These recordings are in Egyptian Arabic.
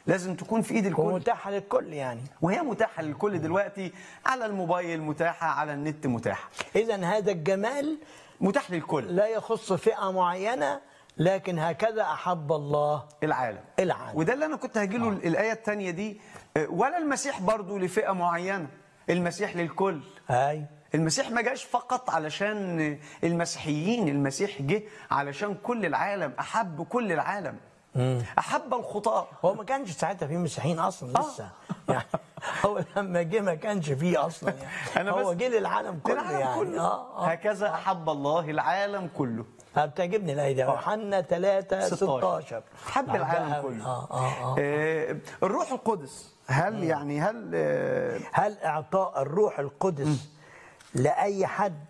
لازم تكون في ايد الكل ومتاحه للكل يعني وهي متاحه للكل دلوقتي على الموبايل متاحه على النت متاحه اذا هذا الجمال متاح للكل لا يخص فئه معينه لكن هكذا احب الله العالم العالم. وده اللي انا كنت هجيله الايه الثانيه دي آه، ولا المسيح برضو لفئه معينه المسيح للكل هاي المسيح ما جاش فقط علشان المسيحيين المسيح جه علشان كل العالم احب كل العالم احب الخطاه هو ما كانش ساعتها في مسيحيين اصلا لسه يعني هو لما جه ما كانش فيه اصلا يعني أنا هو بس- جه للعالم كله العالم يعني كله اه اه هكذا احب الله العالم كله آه، بتعجبني الايه دي يوحنا 3 16 حب العالم كله اه اه اه آه، الروح القدس هل يعني هل آه، هل اعطاء الروح القدس لاي حد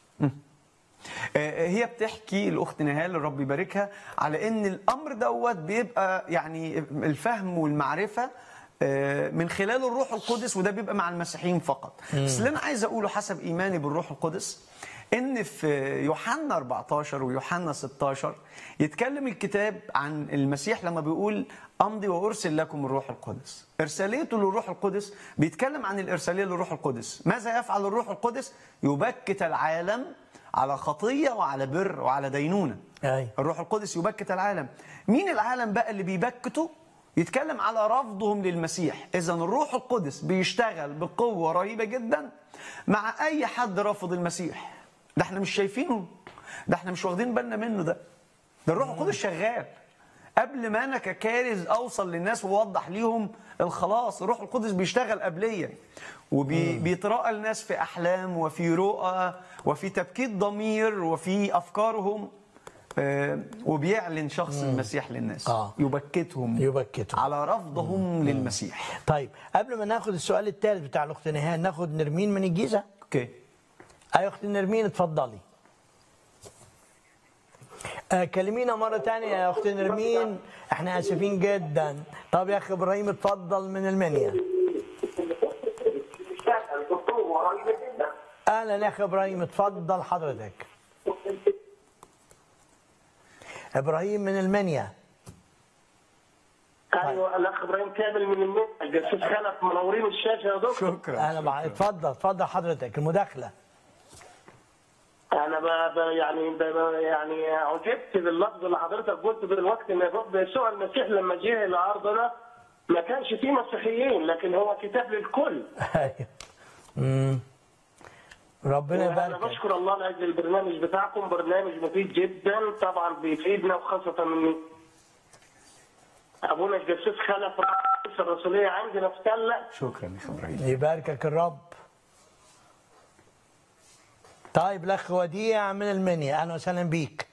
آه، هي بتحكي الاخت نهال الرب يباركها على ان الامر دوت بيبقى يعني الفهم والمعرفه آه، من خلال الروح القدس وده بيبقى مع المسيحيين فقط بس اللي انا عايز اقوله حسب ايماني بالروح القدس ان في يوحنا 14 ويوحنا 16 يتكلم الكتاب عن المسيح لما بيقول امضي وارسل لكم الروح القدس ارساليته للروح القدس بيتكلم عن الارساليه للروح القدس ماذا يفعل الروح القدس يبكت العالم على خطيه وعلى بر وعلى دينونه أي. الروح القدس يبكت العالم مين العالم بقى اللي بيبكته يتكلم على رفضهم للمسيح اذا الروح القدس بيشتغل بقوه رهيبه جدا مع اي حد رافض المسيح ده احنا مش شايفينه ده احنا مش واخدين بالنا منه ده ده الروح القدس شغال قبل ما انا ككارز اوصل للناس واوضح ليهم الخلاص الروح القدس بيشتغل قبليا وبيتراءى الناس في احلام وفي رؤى وفي تبكيت ضمير وفي افكارهم آه، وبيعلن شخص المسيح للناس آه. يبكتهم يبكتهم. على رفضهم للمسيح طيب قبل ما ناخد السؤال الثالث بتاع الاخت نهال ناخد نرمين من الجيزه اوكي اي اخت نرمين اتفضلي آه كلمينا مرة تانية يا أخت نرمين احنا آسفين جدا طب يا أخي إبراهيم اتفضل من المنيا أهلا يا أخي إبراهيم اتفضل حضرتك إبراهيم من المنيا ايوه الاخ ابراهيم كامل من المنطقه جسوس خلف منورين الشاشه يا دكتور شكرا أهلا بع- اتفضل اتفضل حضرتك المداخلة انا ب... ب... يعني ب... ب... يعني عجبت باللفظ اللي حضرتك قلت دلوقتي ان الرب يسوع المسيح لما جه الى ارضنا ما كانش فيه مسيحيين لكن هو كتاب للكل أيوه. أمم. ربنا انا يبارك بشكر الله لاجل البرنامج بتاعكم برنامج مفيد جدا طبعا بيفيدنا وخاصه من ابونا الجسوس خلف رئيس الرسوليه عندنا في تله شكرا يا أخي ابراهيم يباركك الرب طيب الأخ وديع من المنيا أهلا وسهلا بيك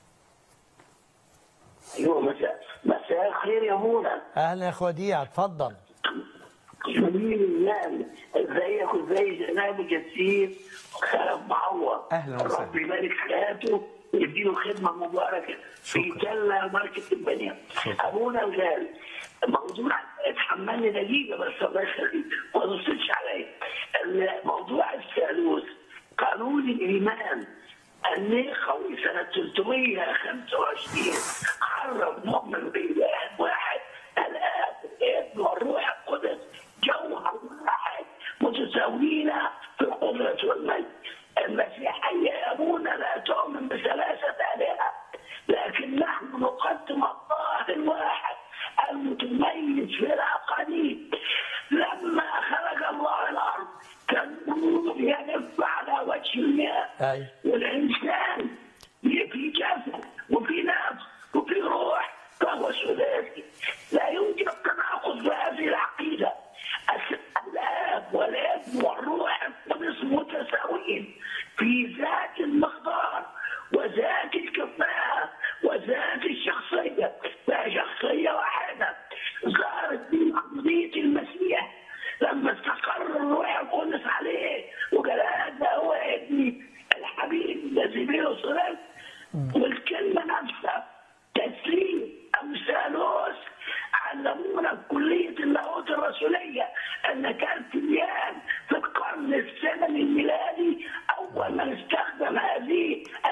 ايوه مساء مساء الخير يا ابونا أهلا يا أخ وديع اتفضل جميل الله ازيك وازاي جناب جسيم خلف معوض أهلا وسهلا. رب يبارك حياته ويديله خدمه مباركه في جله ماركه البنية ابونا الغالي موضوع اتحملني دقيقه بس الله يخليك ما تبصش عليا موضوع الثالوث قانون الايمان النخوي سنه 325 عرف مؤمن باله واحد الاب الابن والروح القدس جوهر واحد متساويين في القدرة والمجد المسيحية يا أبونا لا تؤمن بثلاثة آلهة لكن نحن نقدم الله الواحد المتميز في الأقاليم لما خلق الله الأرض كان النور يلف على وجه المياه أي. والإنسان في جسد وفي نفس وفي روح فهو ثلاثي لا يمكن التناقض في هذه العقيدة الآب والابن والروح القدس متساويين في ذات المقدار وذات الكفاءة وذات الشخصية لا شخصية واحدة ظهرت في قضية المسيح لما استقر الروح القدس عليه وقال هذا هو ابني الحبيب الذي به صلت والكلمة نفسها تسليم أو ثالوث علمونا في كلية اللاهوت الرسولية أن كان تبيان في القرن الثاني الميلادي أول من استخدم هذه